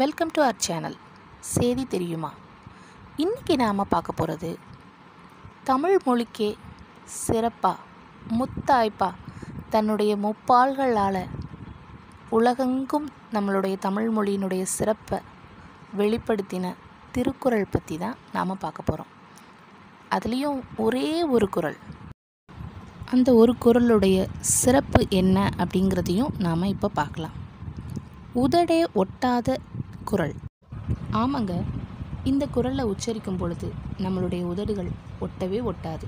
welcome to our channel செய்தி தெரியுமா இன்றைக்கி நாம் பார்க்க போகிறது தமிழ் மொழிக்கே சிறப்பாக முத்தாய்ப்பா தன்னுடைய முப்பால்களால் உலகெங்கும் நம்மளுடைய தமிழ் மொழியினுடைய சிறப்பை வெளிப்படுத்தின திருக்குறள் பற்றி தான் நாம் பார்க்க போகிறோம் அதுலேயும் ஒரே ஒரு குறள் அந்த ஒரு குறளுடைய சிறப்பு என்ன அப்படிங்கிறதையும் நாம் இப்போ பார்க்கலாம் உதடே ஒட்டாத குறள் ஆமாங்க இந்த குறளை உச்சரிக்கும் பொழுது நம்மளுடைய உதடுகள் ஒட்டவே ஒட்டாது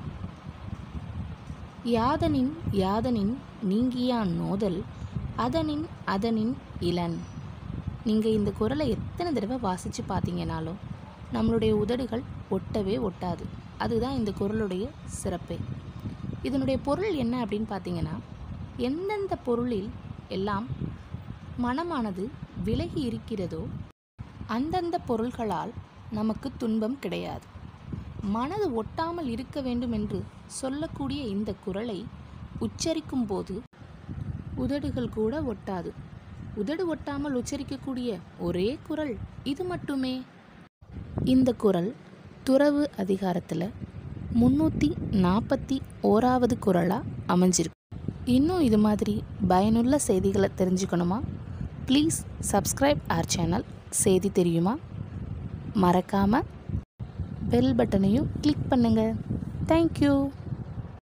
யாதனின் யாதனின் நீங்கியான் நோதல் அதனின் அதனின் இளன் நீங்கள் இந்த குறளை எத்தனை தடவை வாசித்து பார்த்தீங்கனாலும் நம்மளுடைய உதடுகள் ஒட்டவே ஒட்டாது அதுதான் இந்த குறளுடைய சிறப்பே இதனுடைய பொருள் என்ன அப்படின்னு பார்த்தீங்கன்னா எந்தெந்த பொருளில் எல்லாம் மனமானது விலகி இருக்கிறதோ அந்தந்த பொருள்களால் நமக்கு துன்பம் கிடையாது மனது ஒட்டாமல் இருக்க வேண்டும் என்று சொல்லக்கூடிய இந்த குறளை உச்சரிக்கும் போது உதடுகள் கூட ஒட்டாது உதடு ஒட்டாமல் உச்சரிக்கக்கூடிய ஒரே குறள் இது மட்டுமே இந்த குறள் துறவு அதிகாரத்தில் முன்னூற்றி நாற்பத்தி ஓராவது குறளாக அமைஞ்சிருக்கு இன்னும் இது மாதிரி பயனுள்ள செய்திகளை தெரிஞ்சுக்கணுமா ப்ளீஸ் சப்ஸ்கிரைப் our சேனல் செய்தி தெரியுமா மறக்காமல் பெல் பட்டனையும் கிளிக் பண்ணுங்கள் தேங்க்யூ